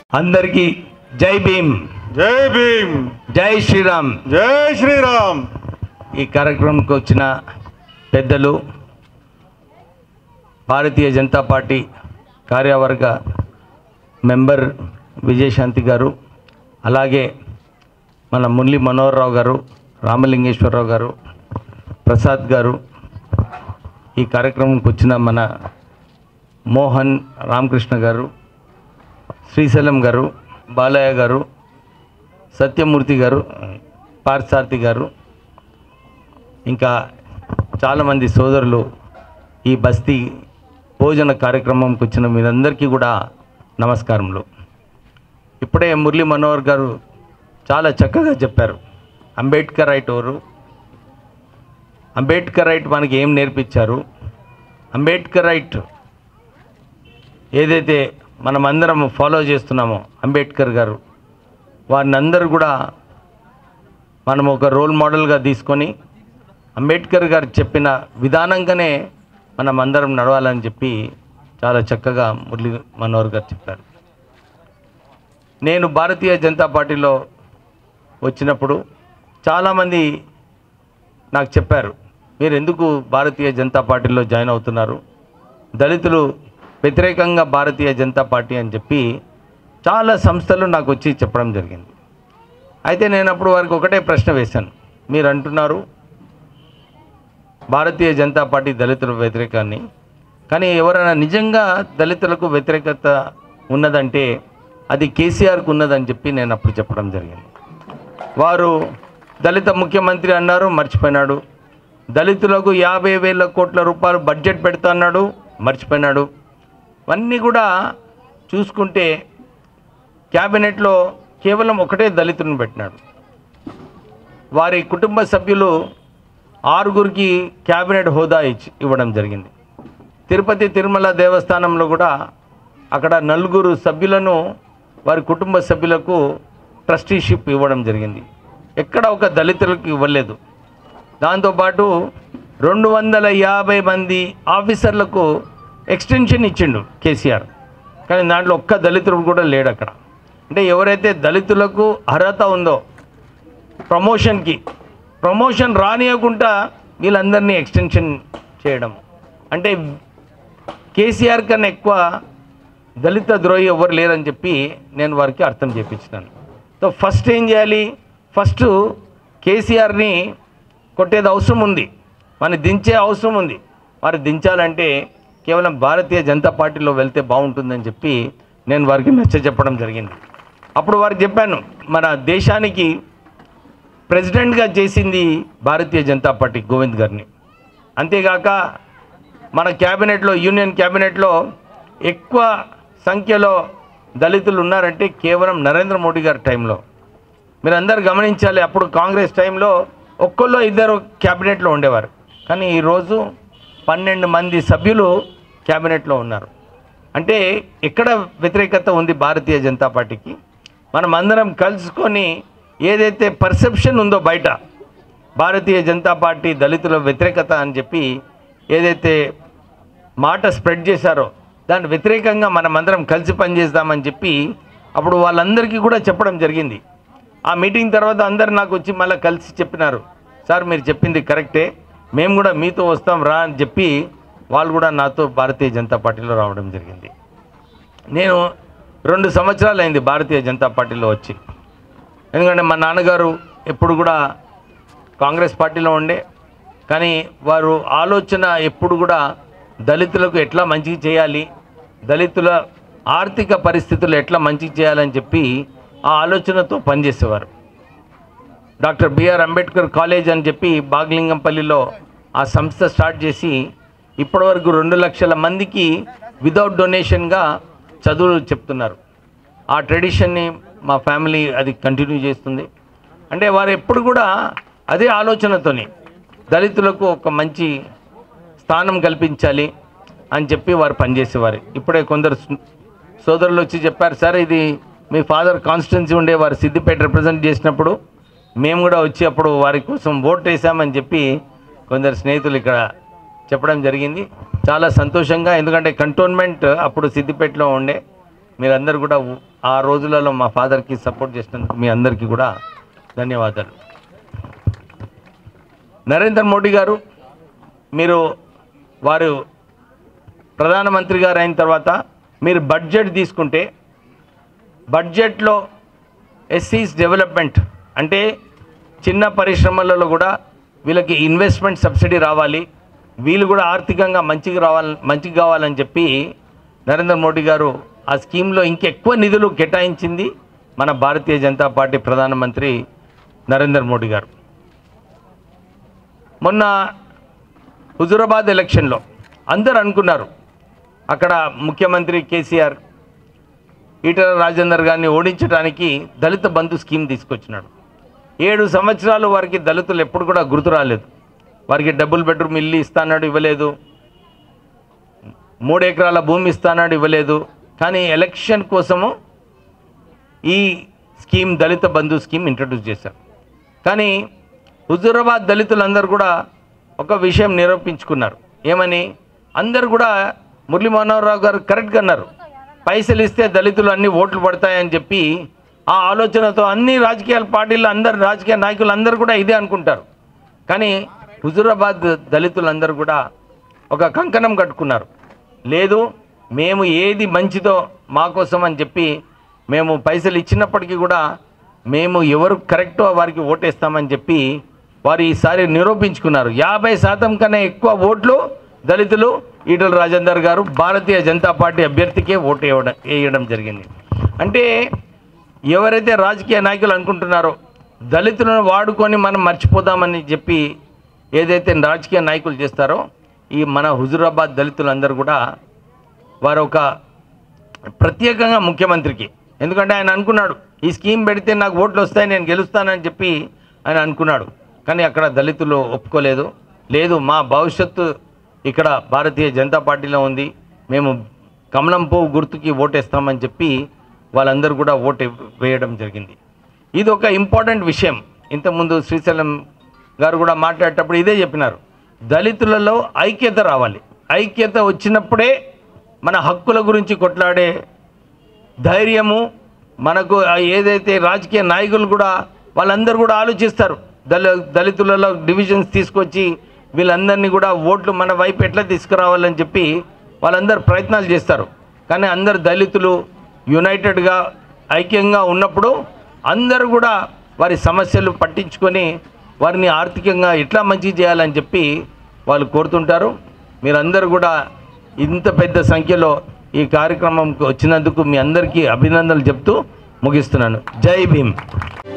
అందరికీ జై భీమ్ జై భీమ్ జై శ్రీరామ్ జై శ్రీరామ్ ఈ కార్యక్రమంకి వచ్చిన పెద్దలు భారతీయ జనతా పార్టీ కార్యవర్గ మెంబర్ విజయశాంతి గారు అలాగే మన మురళి మనోహర్ రావు గారు రామలింగేశ్వరరావు గారు ప్రసాద్ గారు ఈ కార్యక్రమంకి వచ్చిన మన మోహన్ రామకృష్ణ గారు శ్రీశైలం గారు బాలయ్య గారు సత్యమూర్తి గారు పార్థసారథి గారు ఇంకా చాలామంది సోదరులు ఈ బస్తీ భోజన కార్యక్రమంకి వచ్చిన మీరందరికీ కూడా నమస్కారములు ఇప్పుడే మురళీ మనోహర్ గారు చాలా చక్కగా చెప్పారు అంబేద్కర్ రైట్ ఎవరు అంబేద్కర్ రైట్ మనకి ఏం నేర్పించారు అంబేద్కర్ రైట్ ఏదైతే మనం అందరం ఫాలో చేస్తున్నామో అంబేద్కర్ గారు వారిని అందరూ కూడా మనం ఒక రోల్ మోడల్గా తీసుకొని అంబేద్కర్ గారు చెప్పిన విధానంగానే మనం అందరం నడవాలని చెప్పి చాలా చక్కగా మురళీ మనోహర్ గారు చెప్పారు నేను భారతీయ జనతా పార్టీలో వచ్చినప్పుడు చాలామంది నాకు చెప్పారు మీరు ఎందుకు భారతీయ జనతా పార్టీలో జాయిన్ అవుతున్నారు దళితులు వ్యతిరేకంగా భారతీయ జనతా పార్టీ అని చెప్పి చాలా సంస్థలు నాకు వచ్చి చెప్పడం జరిగింది అయితే నేను అప్పుడు వారికి ఒకటే ప్రశ్న వేశాను మీరు అంటున్నారు భారతీయ జనతా పార్టీ దళితుల వ్యతిరేకాన్ని కానీ ఎవరైనా నిజంగా దళితులకు వ్యతిరేకత ఉన్నదంటే అది కేసీఆర్కు ఉన్నదని చెప్పి నేను అప్పుడు చెప్పడం జరిగింది వారు దళిత ముఖ్యమంత్రి అన్నారు మర్చిపోయినాడు దళితులకు యాభై వేల కోట్ల రూపాయలు బడ్జెట్ పెడతా అన్నాడు మర్చిపోయినాడు ఇవన్నీ కూడా చూసుకుంటే క్యాబినెట్లో కేవలం ఒకటే దళితులను పెట్టినాడు వారి కుటుంబ సభ్యులు ఆరుగురికి క్యాబినెట్ హోదా ఇచ్చి ఇవ్వడం జరిగింది తిరుపతి తిరుమల దేవస్థానంలో కూడా అక్కడ నలుగురు సభ్యులను వారి కుటుంబ సభ్యులకు ట్రస్టీషిప్ ఇవ్వడం జరిగింది ఎక్కడ ఒక దళితులకు ఇవ్వలేదు దాంతోపాటు రెండు వందల యాభై మంది ఆఫీసర్లకు ఎక్స్టెన్షన్ ఇచ్చిండు కేసీఆర్ కానీ దాంట్లో ఒక్క దళితుడు కూడా లేడు అక్కడ అంటే ఎవరైతే దళితులకు అర్హత ఉందో ప్రమోషన్కి ప్రమోషన్ రానియకుండా వీళ్ళందరినీ ఎక్స్టెన్షన్ చేయడం అంటే కేసీఆర్ కన్నా ఎక్కువ దళిత ద్రోహి ఎవరు లేరని చెప్పి నేను వారికి అర్థం చేపించినాను సో ఫస్ట్ ఏం చేయాలి ఫస్ట్ కేసీఆర్ని కొట్టేది అవసరం ఉంది మన దించే అవసరం ఉంది వారు దించాలంటే కేవలం భారతీయ జనతా పార్టీలో వెళ్తే బాగుంటుందని చెప్పి నేను వారికి నచ్చ చెప్పడం జరిగింది అప్పుడు వారికి చెప్పాను మన దేశానికి ప్రెసిడెంట్గా చేసింది భారతీయ జనతా పార్టీ గోవింద్ గారిని అంతేగాక మన క్యాబినెట్లో యూనియన్ క్యాబినెట్లో ఎక్కువ సంఖ్యలో దళితులు ఉన్నారంటే కేవలం నరేంద్ర మోడీ గారి టైంలో మీరు అందరు గమనించాలి అప్పుడు కాంగ్రెస్ టైంలో ఒక్కళ్ళు ఇద్దరు క్యాబినెట్లో ఉండేవారు కానీ ఈరోజు పన్నెండు మంది సభ్యులు క్యాబినెట్లో ఉన్నారు అంటే ఎక్కడ వ్యతిరేకత ఉంది భారతీయ జనతా పార్టీకి మనం అందరం కలుసుకొని ఏదైతే పర్సెప్షన్ ఉందో బయట భారతీయ జనతా పార్టీ దళితుల వ్యతిరేకత అని చెప్పి ఏదైతే మాట స్ప్రెడ్ చేశారో దాని వ్యతిరేకంగా మనం అందరం కలిసి పనిచేద్దామని చెప్పి అప్పుడు వాళ్ళందరికీ కూడా చెప్పడం జరిగింది ఆ మీటింగ్ తర్వాత అందరు నాకు వచ్చి మళ్ళీ కలిసి చెప్పినారు సార్ మీరు చెప్పింది కరెక్టే మేము కూడా మీతో వస్తాం రా అని చెప్పి వాళ్ళు కూడా నాతో భారతీయ జనతా పార్టీలో రావడం జరిగింది నేను రెండు సంవత్సరాలు అయింది భారతీయ జనతా పార్టీలో వచ్చి ఎందుకంటే మా నాన్నగారు ఎప్పుడు కూడా కాంగ్రెస్ పార్టీలో ఉండే కానీ వారు ఆలోచన ఎప్పుడు కూడా దళితులకు ఎట్లా మంచిగా చేయాలి దళితుల ఆర్థిక పరిస్థితులు ఎట్లా మంచిగా చేయాలని చెప్పి ఆ ఆలోచనతో పనిచేసేవారు డాక్టర్ బిఆర్ అంబేద్కర్ కాలేజ్ అని చెప్పి బాగ్లింగంపల్లిలో ఆ సంస్థ స్టార్ట్ చేసి ఇప్పటివరకు రెండు లక్షల మందికి వితౌట్ డొనేషన్గా చదువులు చెప్తున్నారు ఆ ట్రెడిషన్ని మా ఫ్యామిలీ అది కంటిన్యూ చేస్తుంది అంటే వారు ఎప్పుడు కూడా అదే ఆలోచనతోని దళితులకు ఒక మంచి స్థానం కల్పించాలి అని చెప్పి వారు పనిచేసేవారు ఇప్పుడే కొందరు సు- సోదరులు వచ్చి చెప్పారు సార్ ఇది మీ ఫాదర్ కాన్స్టిట్యున్సీ ఉండే వారు సిద్దిపేట రిప్రజెంట్ చేసినప్పుడు మేము కూడా వచ్చి అప్పుడు వారి కోసం ఓట్ వేసామని చెప్పి కొందరు స్నేహితులు ఇక్కడ చెప్పడం జరిగింది చాలా సంతోషంగా ఎందుకంటే కంటోన్మెంట్ అప్పుడు సిద్దిపేటలో ఉండే మీరందరూ కూడా ఉ- ఆ రోజులలో మా ఫాదర్కి సపోర్ట్ చేసినందుకు మీ అందరికీ కూడా ధన్యవాదాలు నరేంద్ర మోడీ గారు మీరు వారు ప్రధానమంత్రి గారు అయిన తర్వాత మీరు బడ్జెట్ తీసుకుంటే బడ్జెట్లో ఎస్సీస్ డెవలప్మెంట్ అంటే చిన్న పరిశ్రమలలో కూడా వీళ్ళకి ఇన్వెస్ట్మెంట్ సబ్సిడీ రావాలి వీళ్ళు కూడా ఆర్థికంగా మంచిగా రావాలి మంచిగా కావాలని చెప్పి నరేంద్ర మోడీ గారు ఆ స్కీమ్లో ఇంకెక్కువ నిధులు కేటాయించింది మన భారతీయ జనతా పార్టీ ప్రధానమంత్రి నరేంద్ర మోడీ గారు మొన్న హుజురాబాద్ ఎలక్షన్లో అందరు అనుకున్నారు అక్కడ ముఖ్యమంత్రి కేసీఆర్ ఈటల రాజేందర్ గారిని ఓడించడానికి దళిత బంధు స్కీమ్ తీసుకొచ్చినాడు ఏడు సంవత్సరాలు వారికి దళితులు ఎప్పుడు కూడా గుర్తు రాలేదు వారికి డబుల్ బెడ్రూమ్ ఇల్లు ఇస్తాన్నాడు ఇవ్వలేదు మూడు ఎకరాల భూమి ఇస్తానాడు ఇవ్వలేదు కానీ ఎలక్షన్ కోసము ఈ scheme Dalit Bandhu scheme introduce చేశారు కానీ హుజూరాబాద్ దళితులందరూ కూడా ఒక విషయం నిరూపించుకున్నారు ఏమని అందరు కూడా మురళీ మనోహర్ రావు గారు కరెక్ట్గా అన్నారు పైసలు ఇస్తే దళితులు అన్ని ఓట్లు పడతాయని చెప్పి ఆ ఆలోచనతో అన్ని రాజకీయ పార్టీలు అందరు రాజకీయ నాయకులు అందరూ కూడా ఇదే అనుకుంటారు కానీ హుజూరాబాద్ దళితులందరూ కూడా ఒక కంకణం కట్టుకున్నారు లేదు మేము ఏది మంచిదో మా కోసం అని చెప్పి మేము పైసలు ఇచ్చినప్పటికీ కూడా మేము ఎవరు కరెక్టో వారికి ఓటేస్తామని చెప్పి వారు ఈసారి నిరూపించుకున్నారు యాభై శాతం కన్నా ఎక్కువ ఓట్లు దళితులు ఈటల రాజేందర్ గారు భారతీయ జనతా పార్టీ అభ్యర్థికే ఓటు వేయడం వేయడం జరిగింది అంటే ఎవరైతే రాజకీయ నాయకులు అనుకుంటున్నారో దళితులను వాడుకొని మనం మర్చిపోదామని చెప్పి ఏదైతే రాజకీయ నాయకులు చేస్తారో ఈ మన హుజురాబాద్ దళితులందరూ కూడా వారు ఒక ప్రత్యేకంగా ముఖ్యమంత్రికి ఎందుకంటే ఆయన అనుకున్నాడు ఈ స్కీమ్ పెడితే నాకు ఓట్లు వస్తాయి నేను గెలుస్తానని చెప్పి ఆయన అనుకున్నాడు కానీ అక్కడ దళితులు ఒప్పుకోలేదు లేదు మా భవిష్యత్తు ఇక్కడ భారతీయ జనతా పార్టీలో ఉంది మేము కమలం పువ్వు గుర్తుకి ఓటేస్తామని చెప్పి వాళ్ళందరూ కూడా ఓటు వేయడం జరిగింది ఇది ఒక ఇంపార్టెంట్ విషయం ఇంతకుముందు శ్రీశైలం గారు కూడా మాట్లాడేటప్పుడు ఇదే చెప్పినారు దళితులలో ఐక్యత రావాలి ఐక్యత వచ్చినప్పుడే మన హక్కుల గురించి కొట్లాడే ధైర్యము మనకు ఆ ఏదైతే రాజకీయ నాయకులు కూడా వాళ్ళందరూ కూడా ఆలోచిస్తారు దళ దళితులలో డివిజన్స్ తీసుకొచ్చి వీళ్ళందరినీ కూడా ఓట్లు మన వైపు ఎట్లా తీసుకురావాలని చెప్పి వాళ్ళందరూ ప్రయత్నాలు చేస్తారు కానీ అందరు దళితులు యునైటెడ్గా ఐక్యంగా ఉన్నప్పుడు అందరూ కూడా వారి సమస్యలు పట్టించుకొని వారిని ఆర్థికంగా ఎట్లా మంచి చేయాలని చెప్పి వాళ్ళు కోరుతుంటారు మీరందరూ కూడా ఇంత పెద్ద సంఖ్యలో ఈ కార్యక్రమంకి వచ్చినందుకు మీ అందరికీ అభినందనలు చెప్తూ ముగిస్తున్నాను జై భీమ్